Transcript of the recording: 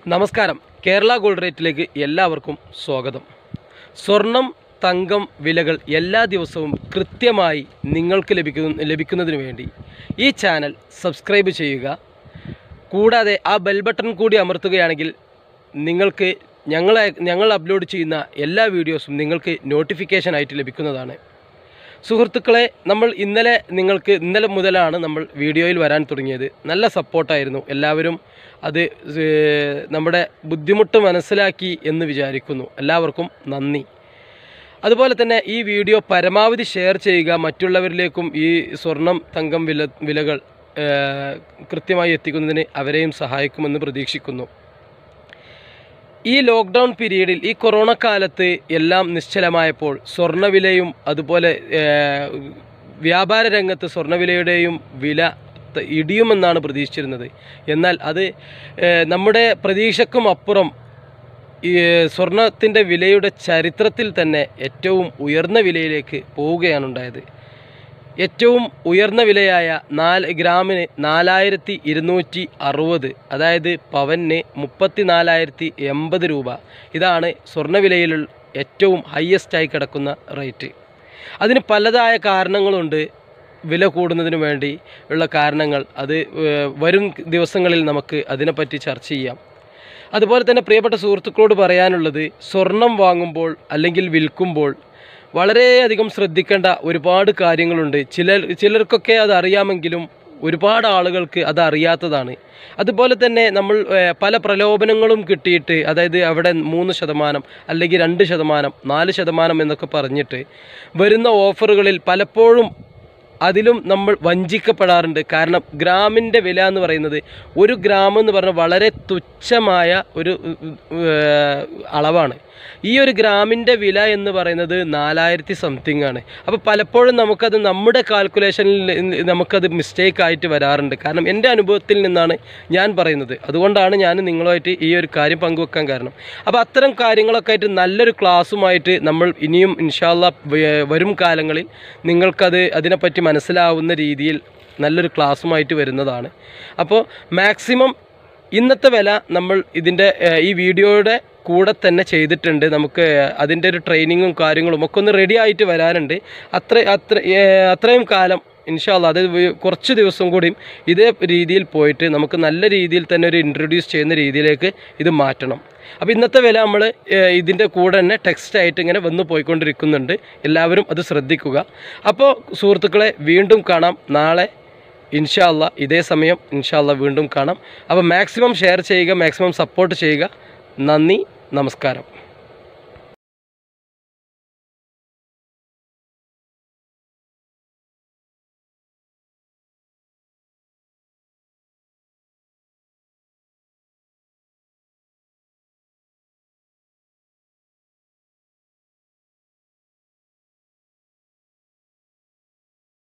നമസ്കാരം കേരള ഗോൾഡ് റേറ്റിലേക്ക് എല്ലാവർക്കും സ്വാഗതം സ്വർണം തങ്കം വിലകൾ എല്ലാ ദിവസവും കൃത്യമായി നിങ്ങൾക്ക് ലഭിക്കുന്ന ലഭിക്കുന്നതിന് വേണ്ടി ഈ ചാനൽ സബ്സ്ക്രൈബ് ചെയ്യുക കൂടാതെ ആ ബെൽ ബട്ടൺ കൂടി അമർത്തുകയാണെങ്കിൽ നിങ്ങൾക്ക് ഞങ്ങളെ ഞങ്ങൾ അപ്ലോഡ് ചെയ്യുന്ന എല്ലാ വീഡിയോസും നിങ്ങൾക്ക് നോട്ടിഫിക്കേഷൻ ആയിട്ട് ലഭിക്കുന്നതാണ് സുഹൃത്തുക്കളെ നമ്മൾ ഇന്നലെ നിങ്ങൾക്ക് ഇന്നലെ മുതലാണ് നമ്മൾ വീഡിയോയിൽ വരാൻ തുടങ്ങിയത് നല്ല സപ്പോർട്ടായിരുന്നു എല്ലാവരും അത് ഏർ, നമ്മുടെ ബുദ്ധിമുട്ട് മനസ്സിലാക്കി എന്ന് വിചാരിക്കുന്നു എല്ലാവർക്കും നന്ദി അതുപോലെ തന്നെ ഈ വീഡിയോ പരമാവധി ഷെയർ ചെയ്യുക മറ്റുള്ളവരിലേക്കും ഈ സ്വർണം തങ്കം വില വിലകൾ ഏർ, കൃത്യമായി എത്തിക്കുന്നതിന് അവരെയും സഹായിക്കുമെന്ന് പ്രതീക്ഷിക്കുന്നു ഈ ലോക്ക്ഡൗൺ പീരീഡിൽ ഈ കൊറോണ കാലത്ത് എല്ലാം നിശ്ചലമായപ്പോൾ സ്വർണ്ണവിലയും അതുപോലെ ഏർ, വ്യാപാര രംഗത്ത് സ്വർണ്ണവിലയുടെയും വില ത- ഇടിയുമെന്നാണ് പ്രതീക്ഷിച്ചിരുന്നത് എന്നാൽ അത് ഏർ, നമ്മുടെ പ്രതീക്ഷക്കും അപ്പുറം ഈ സ്വർണത്തിൻ്റെ വിലയുടെ ചരിത്രത്തിൽ തന്നെ ഏറ്റവും ഉയർന്ന വിലയിലേക്ക് പോവുകയാണ് ഉണ്ടായത് ഏറ്റവും ഉയർന്ന വിലയായ നാല് ഗ്രാമിന് നാലായിരത്തി ഇരുന്നൂറ്റി അറുപത് അതായത് പവന് മുപ്പത്തി നാലായിരത്തി എൺപത് രൂപ ഇതാണ് സ്വർണ്ണവിലയിൽ ഏറ്റവും ഹയസ്റ്റായി കിടക്കുന്ന റേറ്റ് അതിന് പലതായ കാരണങ്ങളുണ്ട് വില കൂടുന്നതിന് വേണ്ടി ഉള്ള കാരണങ്ങൾ അത് ഏർ, വരും ദിവസങ്ങളിൽ നമുക്ക് അതിനെപ്പറ്റി ചർച്ച ചെയ്യാം അതുപോലെ തന്നെ പ്രിയപ്പെട്ട സുഹൃത്തുക്കളോട് പറയാനുള്ളത് സ്വർണം വാങ്ങുമ്പോൾ അല്ലെങ്കിൽ വിൽക്കുമ്പോൾ വളരെയധികം ശ്രദ്ധിക്കേണ്ട ഒരുപാട് കാര്യങ്ങളുണ്ട് ചിലർ ചിലർക്കൊക്കെ അത് അറിയാമെങ്കിലും ഒരുപാട് ആളുകൾക്ക് അത് അറിയാത്തതാണ് അതുപോലെ തന്നെ നമ്മൾ ഏർ, പല പ്രലോഭനങ്ങളും കിട്ടിയിട്ട് അതായത് അവിടെ മൂന്ന് ശതമാനം അല്ലെങ്കിൽ രണ്ട് ശതമാനം നാല് ശതമാനം എന്നൊക്കെ പറഞ്ഞിട്ട് വരുന്ന ഓഫറുകളിൽ പലപ്പോഴും അതിലും നമ്മൾ വഞ്ചിക്കപ്പെടാറുണ്ട് കാരണം ഗ്രാമിൻ്റെ വില എന്ന് പറയുന്നത് ഒരു ഗ്രാം എന്ന് പറഞ്ഞാൽ വളരെ തുച്ഛമായ ഒരു ഏർ, അളവാണ് ഈ ഒരു ഗ്രാമിൻ്റെ വില എന്ന് പറയുന്നത് നാലായിരത്തി സംതിങ് ആണ് അപ്പോൾ പലപ്പോഴും നമുക്കത് നമ്മുടെ കാൽക്കുലേഷനിൽ നമുക്കത് മിസ്റ്റേക്ക് ആയിട്ട് വരാറുണ്ട് കാരണം എൻ്റെ അനുഭവത്തിൽ നിന്നാണ് ഞാൻ പറയുന്നത് അതുകൊണ്ടാണ് ഞാൻ നിങ്ങളുമായിട്ട് ഈ ഒരു കാര്യം പങ്കുവെക്കാൻ കാരണം അപ്പോൾ അത്തരം കാര്യങ്ങളൊക്കെ ആയിട്ട് നല്ലൊരു ക്ലാസ്സുമായിട്ട് നമ്മൾ ഇനിയും ഇൻഷാല്ല വരും കാലങ്ങളിൽ നിങ്ങൾക്കത് അതിനെപ്പറ്റി മനസ്സിലാവുന്ന രീതിയിൽ നല്ലൊരു ക്ലാസ്സുമായിട്ട് വരുന്നതാണ് അപ്പോൾ മാക്സിമം ഇന്നത്തെ വില നമ്മൾ ഇതിൻ്റെ ഏഹ്, ഈ വീഡിയോയുടെ കൂടെ തന്നെ ചെയ്തിട്ടുണ്ട് നമുക്ക് അതിൻ്റെ ഒരു ട്രെയിനിങ്ങും കാര്യങ്ങളും ഒക്കെ ഒന്ന് റെഡി ആയിട്ട് വരാനുണ്ട് അത്ര അത്ര ഏഹ്, അത്രയും കാലം ഇൻഷാല്ല അത് വി- കുറച്ച് ദിവസം കൂടിയും ഇതേ രീതിയിൽ പോയിട്ട് നമുക്ക് നല്ല രീതിയിൽ തന്നെ ഒരു ഇൻട്രൊഡ്യൂസ് ചെയ്യുന്ന രീതിയിലേക്ക് ഇത് മാറ്റണം അപ്പോൾ ഇന്നത്തെ വില നമ്മൾ ഇതിൻ്റെ കൂടെ തന്നെ ടെക്സ്റ്റ് ആയിട്ട് ഇങ്ങനെ വന്ന് പോയിക്കൊണ്ടിരിക്കുന്നുണ്ട് എല്ലാവരും അത് ശ്രദ്ധിക്കുക അപ്പോൾ സുഹൃത്തുക്കളെ വീണ്ടും കാണാം നാളെ ഇൻഷാല്ല ഇതേ സമയം ഇൻഷാല്ല വീണ്ടും കാണാം അപ്പോൾ മാക്സിമം ഷെയർ ചെയ്യുക മാക്സിമം സപ്പോർട്ട് ചെയ്യുക നന്ദി നമസ്കാരം